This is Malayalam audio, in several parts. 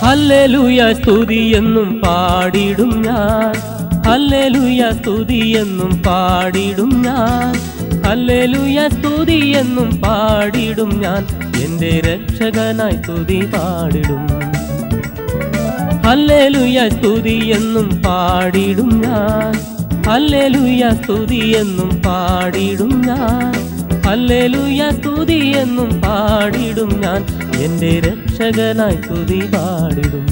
ഹല്ലേലൂയ സ്തുതി എന്നും പാടിടും ഞാൻ ഹല്ലേലൂയ സ്തുതി എന്നും പാടിടും ഞാൻ ഹല്ലേലൂയ സ്തുതി എന്നും പാടിടും ഞാൻ എൻ്റെ രക്ഷകനായി സ്തുതി പാടിടും ഹല്ലേലൂയ സ്തുതി എന്നും പാടിടും ഞാൻ ഹല്ലേലൂയ സ്തുതി എന്നും പാടിടും ഞാൻ ഹല്ലേലൂയ സ്തുതി എന്നും പാടിടും ഞാൻ എൻ്റെ രക്ഷകനായി സ്തുതി പാടിടും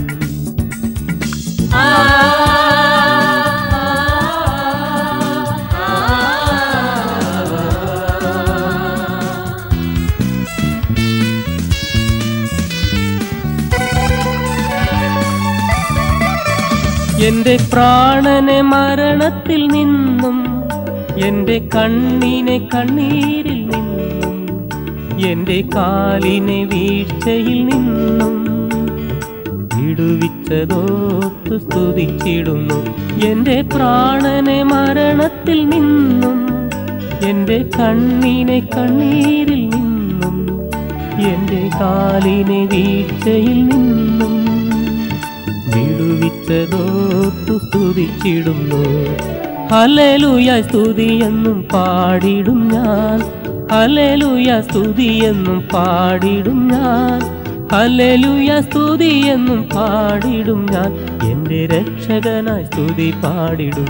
എന്റെ പ്രാണനെ മരണത്തിൽ നിന്നും എന്റെ കണ്ണിനെ കണ്ണീരിൽ നിന്നും എന്റെ കാലിനെ വീഴ്ചയിൽ നിന്നും വിടുവിച്ചതോർത്തു സ്തുതിച്ചിടുന്നു എന്റെ പ്രാണനെ മരണത്തിൽ നിന്നും എന്റെ കണ്ണിനെ കണ്ണീരിൽ നിന്നും എന്റെ കാലിനെ വീഴ്ചയിൽ നിന്നും വിടുവിച്ചതോർത്തു സ്തുതിച്ചിടുന്നു ഹല്ലേലൂയ സ്തുതി എന്നും പാടിടും ഞാൻ ഹല്ലേലൂയ സ്തുതി എന്നും പാടിടും ഞാൻ ഹല്ലേലൂയ സ്തുതി എന്നും പാടിടും ഞാൻ എൻ്റെ രക്ഷകനായി സ്തുതി പാടിടും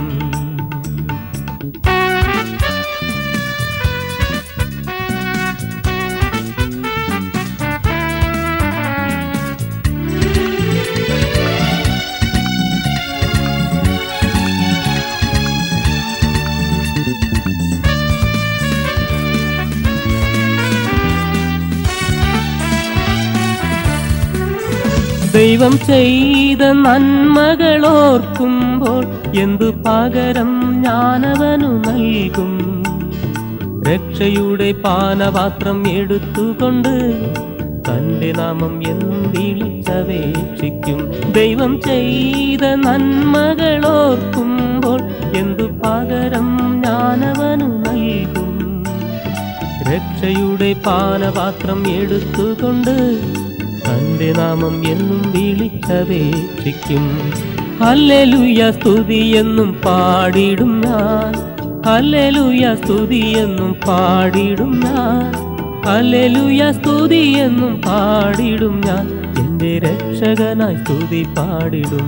ദൈവം ചെയ്ത നന്മകളോർക്കുമ്പോൾ എന്തു പകരം ഞാനവനു നൽകും രക്ഷയുടെ പാനപാത്രം എടുത്തുകൊണ്ട് തന്റെ നാമം എന്തിളിച്ചപേക്ഷിക്കും ദൈവം ചെയ്ത നന്മകളോർക്കുമ്പോൾ എന്തു പകരം ഞാനവനു നൽകും രക്ഷയുടെ പാനപാത്രം എടുത്തുകൊണ്ട് തന്റെ നാമം എന്നും വിളിച്ചപേക്ഷിക്കും ഹല്ലേലൂയ സ്തുതി എന്നും പാടിടും ഞാൻ ഹല്ലേലൂയ സ്തുതി എന്നും പാടിടും ഞാൻ ഹല്ലേലൂയ സ്തുതി എന്നും പാടിടും ഞാൻ എൻ്റെ രക്ഷകനായി സ്തുതി പാടിടും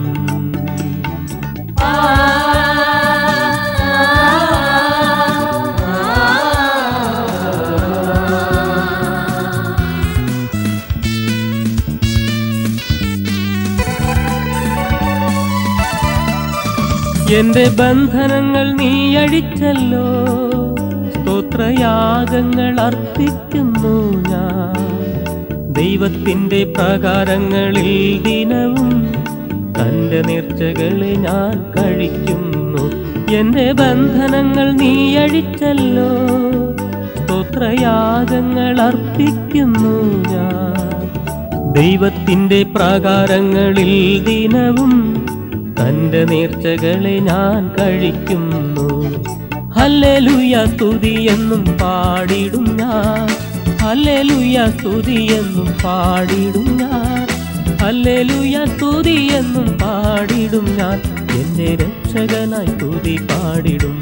എന്റെ ബന്ധനങ്ങൾ നീ അഴിച്ചല്ലോ സ്തോത്രയാഗങ്ങൾ അർപ്പിക്കുന്നു ഞാൻ ദൈവത്തിന്റെ പ്രകാരങ്ങളിൽ ദിനവും തന്റെ നേർച്ചകളെ ഞാൻ കഴിക്കുന്നു എന്റെ ബന്ധനങ്ങൾ നീ അഴിച്ചല്ലോ സ്തോത്രയാഗങ്ങൾ അർപ്പിക്കുന്നു ഞാൻ ദൈവത്തിന്റെ പ്രകാരങ്ങളിൽ ദിനവും തന്റെ നേർച്ചകളെ ഞാൻ കഴിക്കുന്നു ഹല്ലേലൂയ സ്തുതി എന്നും പാടിടും ഞാൻ ഹല്ലേലൂയ സ്തുതി എന്നും പാടിടും ഞാൻ ഹല്ലേലൂയ സ്തുതി എന്നും പാടിടും ഞാൻ എൻ്റെ രക്ഷകനായി സ്തുതി പാടിടും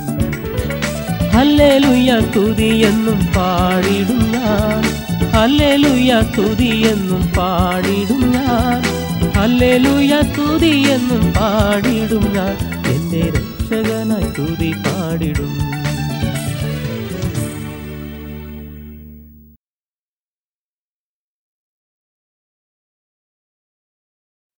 ഹല്ലേലൂയ സ്തുതി എന്നും പാടിടും ഞാൻ ഹല്ലേലൂയ സ്തുതി എന്നും പാടിടും ഞാൻ ഹല്ലേലൂയ സ്തുതി എന്നും പാടിടും ഞാൻ എൻ്റെ രക്ഷകനായി സ്തുതി പാടിടും